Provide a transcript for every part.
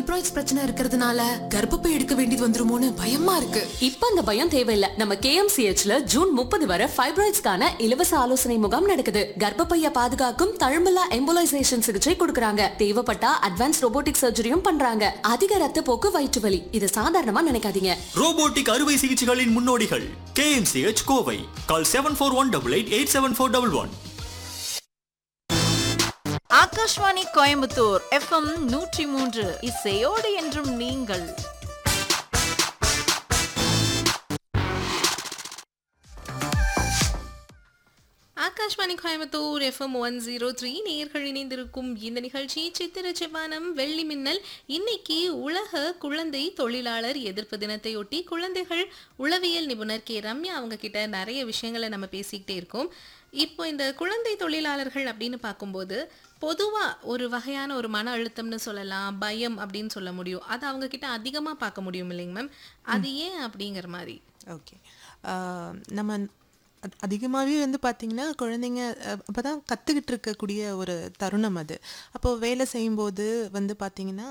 fibroids பிரச்சனை இருக்கிறதுனால கர்ப்பப்பை எடுக்க வேண்டியது வந்துருமோன்னு பயமா இருக்கு இப்ப அந்த பயம் தேவையில்ல நம்ம கேஎம்சிஹெச்ல ஜூன் முப்பது வரை ஃபைப்ராய்ட்ஸ்க்கான இலவச ஆலோசனை முகாம் நடக்குது கர்ப்பப்பைய பாதுகாக்கும் தழும்பலா எம்போலைசேஷன் சிகிச்சை கொடுக்கறாங்க தேவைப்பட்டா அட்வான்ஸ் ரோபோட்டிக் சர்ஜரியும் பண்றாங்க அதிக ரத்த போக்கு வயிற்று வலி இது சாதாரணமா நினைக்காதீங்க ரோபோட்டிக் அறுவை சிகிச்சைகளின் முன்னோடிகள் KMCH Kovai call seven four one double eight eight seven four double one Akashvani Coimbatore FM நூற்றி மூன்று இசையோடு என்றும் நீங்கள் Akashvani Coimbatore FM one zero three நேர்கள் இணைந்திருக்கும் இந்த நிகழ்ச்சி சித்திர செவ்வானம் வெள்ளி மின்னல் இன்னைக்கு உலக குழந்தை தொழிலாளர் எதிர்ப்பு தினத்தையொட்டி குழந்தைகள் உளவியல் நிபுணர் கே ரம்யா அவங்க கிட்ட நிறைய விஷயங்களை நம்ம பேசிக்கிட்டே இருக்கோம் இப்போ இந்த குழந்தை தொழிலாளர்கள் அப்படின்னு பார்க்கும்போது பொதுவா ஒரு வகையான ஒரு மன அழுத்தம்னு சொல்லலாம் பயம் அப்படின்னு சொல்ல முடியும் அது அவங்க கிட்ட அதிகமா பார்க்க முடியும் இல்லைங்க மேம் அது ஏன் அப்படிங்கிற மாதிரி ஓகே நம்ம அதிகமாகவே வந்து பார்த்திங்கன்னா குழந்தைங்க அப்போ தான் கற்றுக்கிட்டு இருக்கக்கூடிய ஒரு தருணம் அது அப்போது வேலை செய்யும்போது வந்து பார்த்திங்கன்னா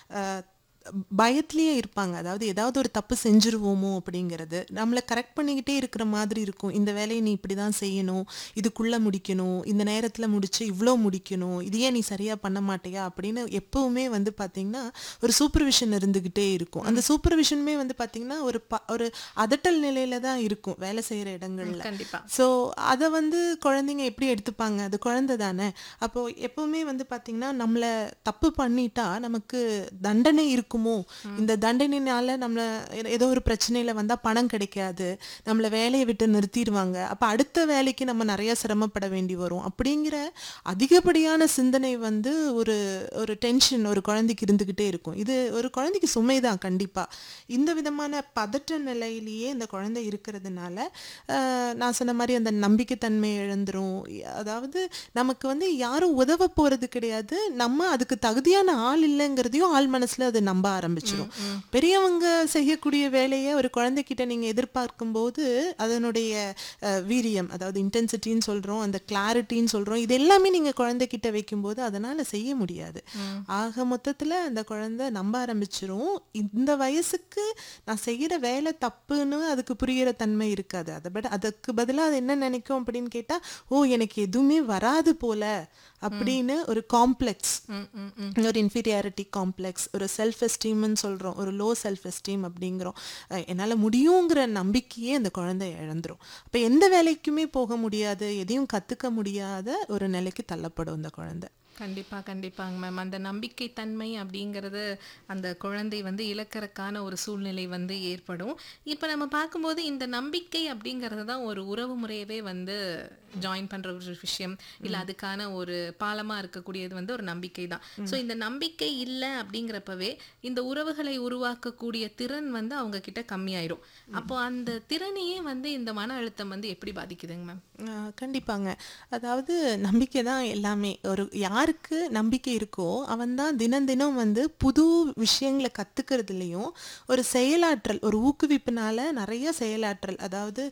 பயத்துலேயே இருப்பாங்க அதாவது ஏதாவது ஒரு தப்பு செஞ்சுருவோமோ அப்படிங்கிறது நம்மளை கரெக்ட் பண்ணிக்கிட்டே இருக்கிற மாதிரி இருக்கும் இந்த வேலையை நீ இப்படி தான் செய்யணும் இதுக்குள்ளே முடிக்கணும் இந்த நேரத்தில் முடிச்சு இவ்வளோ முடிக்கணும் இது ஏன் நீ சரியாக பண்ண மாட்டியா அப்படின்னு எப்பவுமே வந்து பார்த்திங்கன்னா ஒரு சூப்பர்விஷன் இருந்துக்கிட்டே இருக்கும் அந்த சூப்பர்விஷனுமே வந்து பார்த்திங்கன்னா ஒரு ப ஒரு அதட்டல் நிலையில தான் இருக்கும் வேலை செய்கிற இடங்கள்ல கண்டிப்பா ஸோ அதை வந்து குழந்தைங்க எப்படி எடுத்துப்பாங்க அது குழந்தை தானே அப்போ எப்பவுமே வந்து பார்த்திங்கன்னா நம்மளை தப்பு பண்ணிட்டா நமக்கு தண்டனை இருக்குமோ இந்த தண்டனைனால நம்மள ஏ- ஏதோ ஒரு பிரச்சனையில வந்தா பணம் கிடைக்காது நம்மளை வேலையை விட்டு நிறுத்திடுவாங்க அப்ப அடுத்த வேலைக்கு நம்ம நிறைய சிரமப்பட வேண்டி வரும் அப்படிங்கிற அதிகப்படியான சிந்தனை வந்து ஒரு ஒரு டென்ஷன் ஒரு குழந்தைக்கு இருந்துகிட்டே இருக்கும் இது ஒரு குழந்தைக்கு சுமைதான் கண்டிப்பா இந்த விதமான பதற்ற நிலையிலேயே இந்த குழந்தை இருக்கிறதுனால ஆஹ், நான் சொன்ன மாதிரி அந்த நம்பிக்கைத்தன்மை இழந்துரும் அதாவது நமக்கு வந்து யாரும் உதவ போறது கிடையாது நம்ம அதுக்கு தகுதியான ஆள் இல்லைங்கிறதையும் ஆள் மனசுல அது நம்ப ஆரம்பிச்சிடும் பெரியவங்க செய்யக்கூடிய வேலையை ஒரு குழந்தைகிட்ட நீங்க எதிர்பார்க்கும் போது அதனுடைய அஹ், வீரியம் அதாவது இன்டென்சிட்டின்னு சொல்றோம் அந்த கிளாரிட்டின்னு சொல்றோம் இது எல்லாமே நீங்க குழந்தைகிட்ட வைக்கும்போது அதனால செய்ய முடியாது ஆக மொத்தத்துல அந்த குழந்தை நம்ப ஆரம்பிச்சிரும் இந்த வயசுக்கு நான் செய்யற வேலை தப்புன்னு அதுக்கு புரியிற தன்மை இருக்காது அதை பட் அதுக்கு பதிலா அது என்ன நினைக்கும் அப்படின்னு கேட்டா ஓ எனக்கு எதுவுமே வராது போல அப்படின்னு ஒரு காம்ப்ளெக்ஸ் ஒரு இன்ஃபீரியாரிட்டி காம்ப்ளெக்ஸ் ஒரு செல்ஃப் எஸ்டீம்னு சொல்கிறோம் ஒரு லோ செல்ஃப் எஸ்டீம் அப்படிங்கிறோம் அஹ் என்னால் முடியுங்கிற நம்பிக்கையே அந்த குழந்தை இழந்துரும் அப்போ எந்த வேலைக்குமே போக முடியாது எதையும் கற்றுக்க முடியாத ஒரு நிலைக்கு தள்ளப்படும் இந்த குழந்தை கண்டிப்பா கண்டிப்பாங்க மேம் அந்த நம்பிக்கை தன்மை அப்படிங்கிறது அந்த குழந்தை வந்து இழக்கறக்கான ஒரு சூழ்நிலை வந்து ஏற்படும் இப்போ நம்ம பார்க்கும்போது இந்த நம்பிக்கை அப்படிங்கிறது தான் ஒரு உறவு முறையவே வந்து ஜாயின் பண்ற ஒரு விஷயம் இல்ல அதுக்கான ஒரு பாலமா இருக்கக்கூடியது வந்து ஒரு நம்பிக்கை தான் ஸோ இந்த நம்பிக்கை இல்லை அப்படிங்கிறப்பவே இந்த உறவுகளை உருவாக்கக்கூடிய திறன் வந்து அவங்க கிட்ட கம்மியாயிரும் அப்போ அந்த திறனையே வந்து இந்த மன அழுத்தம் வந்து எப்படி பாதிக்குதுங்க மேம் ஆஹ் கண்டிப்பாங்க அதாவது நம்பிக்கை தான் எல்லாமே ஒரு யாருக்கு நம்பிக்கை இருக்கோ அவன் தான் தினம் தினம் வந்து புது விஷயங்களை கத்துக்கிறதுலையும் ஒரு செயலாற்றல் ஒரு ஊக்குவிப்புனால நிறைய செயலாற்றல் அதாவது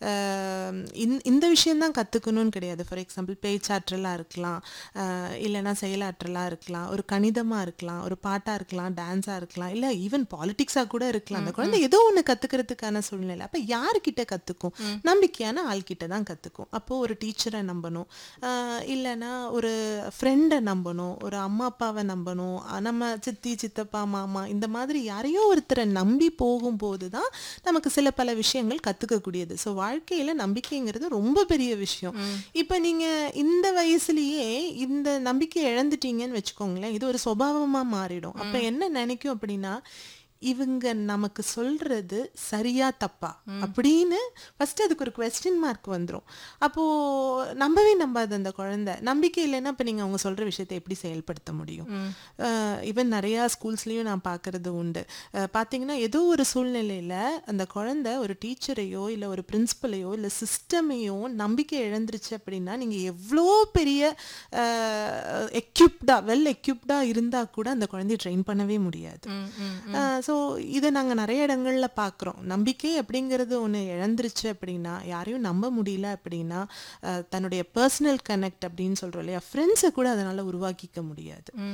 ஆஹ் இந்த- இந்த விஷயம்தான் கத்துக்கணும்னு கிடையாது ஃபார் எக்ஸாம்பிள் பேச்சாற்றலாக இருக்கலாம் ஆஹ் இல்லைன்னா செயலாற்றலாக இருக்கலாம் ஒரு கணிதமாக இருக்கலாம் ஒரு பாட்டாக இருக்கலாம் டான்ஸாக இருக்கலாம் இல்லை ஈவன் பாலிடிக்ஸாக கூட இருக்கலாம் அந்த குழந்தை ஏதோ ஒன்று கத்துக்கிறதுக்கான சூழ்நிலை அப்போ யார்கிட்ட கத்துக்கும் நம்பிக்கையான ஆள்கிட்ட தான் கத்துக்கும் அப்போ ஒரு டீச்சரை நம்பணும் ஆஹ் இல்லைன்னா ஒரு ஃப்ரெண்டை நம்பணும் ஒரு அம்மா அப்பாவை நம்பணும் அஹ் நம்ம சித்தி சித்தப்பா மாமா இந்த மாதிரி யாரையோ ஒருத்தரை நம்பி போகும்போது தான் நமக்கு சில பல விஷயங்கள் கத்துக்கக்கூடியது ஸோ வாழ்க்கையில நம்பிக்கைங்கிறது ரொம்ப பெரிய விஷயம் இப்போ நீங்க இந்த வயசுலயே இந்த நம்பிக்கை இழந்துட்டீங்கன்னு வச்சுக்கோங்களேன் இது ஒரு சுபாவமா மாறிடும் அப்ப என்ன நினைக்கும் அப்படின்னா இவங்க நமக்கு சொல்றது சரியா தப்பா அப்படின்னு ஃபர்ஸ்ட் அதுக்கு ஒரு கொஸ்டின் மார்க் வந்துரும் அப்போ நம்பவே நம்பாது அந்த குழந்தை நம்பிக்கை இல்லைன்னா இப்போ நீங்க அவங்க சொல்ற விஷயத்தை எப்படி செயல்படுத்த முடியும் ஈவன் நிறைய ஸ்கூல்ஸ்லயும் நான் பார்க்கறது உண்டு அஹ் பாத்தீங்கன்னா ஏதோ ஒரு சூழ்நிலையில அந்த குழந்தை ஒரு டீச்சரையோ இல்ல ஒரு பிரின்சிபலையோ இல்ல சிஸ்டமையோ நம்பிக்கை இழந்துருச்சு அப்படின்னா நீங்க எவ்வளோ பெரிய எக்யூப்டா வெல் எக்யூப்டா இருந்தா கூட அந்த குழந்தைய ட்ரெயின் பண்ணவே முடியாது ஸோ இதை நாங்கள் நிறைய இடங்கள்ல பார்க்குறோம் நம்பிக்கை அப்படிங்கிறது ஒன்று இழந்துருச்சு அப்படின்னா யாரையும் நம்ப முடியல அப்படின்னா அஹ், தன்னுடைய பர்சனல் கனெக்ட் அப்படின்னு சொல்கிறோம் இல்லையா ஃப்ரெண்ட்ஸை கூட அதனால் உருவாக்கிக்க முடியாது